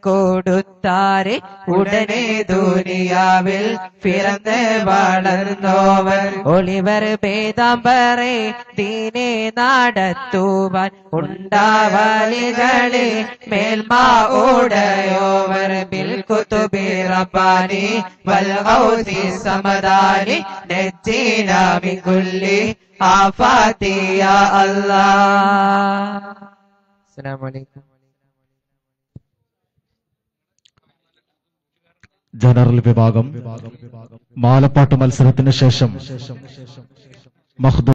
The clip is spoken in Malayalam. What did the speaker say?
കൊടുത്താരെ ഉടനെ ദുനിയാവിൽ പിറന്ന് വളർന്നോവർ ഒളിവർ ഭേദാമ്പറെ ദീനെ നടത്തുവാൻ ഉണ്ടാവലികളെ മേൽമ ഓടയോവർ ബിൽ കുത്തുബി റബ്ബാനി വൽ ഔസി സമദാനി നജ്ജീന മിൻ കുല്ലി ആഫാതി യാ അല്ലാഹ് അസ്സലാമു അലൈക്കും ജനറൽ വിഭാഗം മാലപ്പാട്ട് മത്സരത്തിന് ശേഷം മഹ്ദൂ